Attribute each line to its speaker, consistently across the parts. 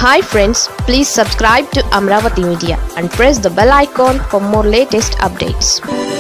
Speaker 1: hi friends please subscribe to Amaravati media and press the bell icon for more latest updates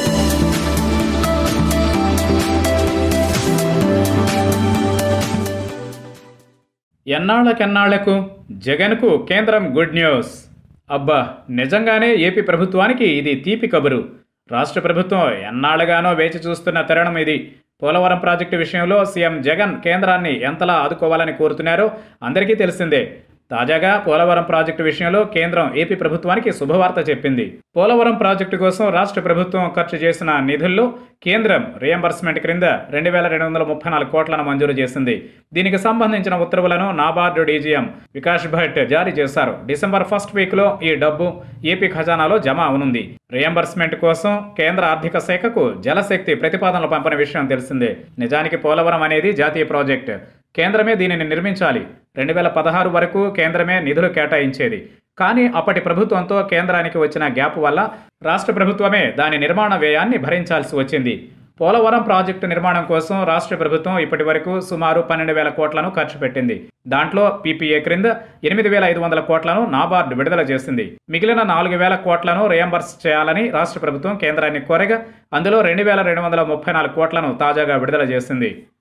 Speaker 2: ఎన్నాళ్ళకెన్నాళ్లకు జగన్కు కేంద్రం good news అబ్బా నిజంగానే AP ప్రభుత్వానికి ఇది తీపి కబురు రాష్ట్ర ప్రభుత్వం ఎన్నాళ్ళుగానో వేచి చూస్తున్న తరుణం ఇది పోలవరం ప్రాజెక్టు విషయంలో సీఎం జగన్ కేంద్రాన్ని ఎంతలా ఆదుకోవాలని కోరుతున్నారో అందరికీ తెలిసిందే తాజాగా పోలవరం ప్రాజెక్టు విషయంలో కేంద్రం ఏపీ ప్రభుత్వానికి శుభవార్త చెప్పింది పోలవరం ప్రాజెక్టు కోసం రాష్ట్ర ప్రభుత్వం ఖర్చు చేసిన నిధుల్లో కేంద్రం రియంబర్స్మెంట్ క్రింద రెండు వేల రెండు వందల ముప్పై నాలుగు కోట్లను మంజూరు చేసింది దీనికి సంబంధించిన ఉత్తర్వులను నాబార్డు డీజీఎం వికాస్ భట్ జారీ చేశారు డిసెంబర్ ఫస్ట్ వీక్లో ఈ డబ్బు ఏపీ ఖజానాలో జమ అవనుంది రియంబర్స్మెంట్ కోసం కేంద్ర ఆర్థిక శాఖకు జలశక్తి ప్రతిపాదనలు పంపిన విషయం తెలిసిందే నిజానికి పోలవరం అనేది జాతీయ ప్రాజెక్ట్ కేంద్రమే దీనిని నిర్మించాలి రెండు వేల పదహారు వరకు కేంద్రమే నిధులు కేటాయించేది కానీ అప్పటి ప్రభుత్వంతో కేంద్రానికి వచ్చిన గ్యాప్ వల్ల రాష్ట్ర ప్రభుత్వమే దాని నిర్మాణ వ్యయాన్ని భరించాల్సి వచ్చింది పోలవరం ప్రాజెక్టు నిర్మాణం కోసం రాష్ట్ర ప్రభుత్వం ఇప్పటి వరకు సుమారు పన్నెండు వేల కోట్లను ఖర్చు పెట్టింది దాంట్లో పీపీఏ క్రింద ఎనిమిది వేల ఐదు వందల కోట్లను నాబార్డు విడుదల చేసింది మిగిలిన నాలుగు వేల కోట్లను రియంబర్స్ చేయాలని రాష్ట్ర ప్రభుత్వం కేంద్రాన్ని కోరగా అందులో రెండు వేల రెండు వందల ముప్పై నాలుగు కోట్లను తాజాగా విడుదల చేసింది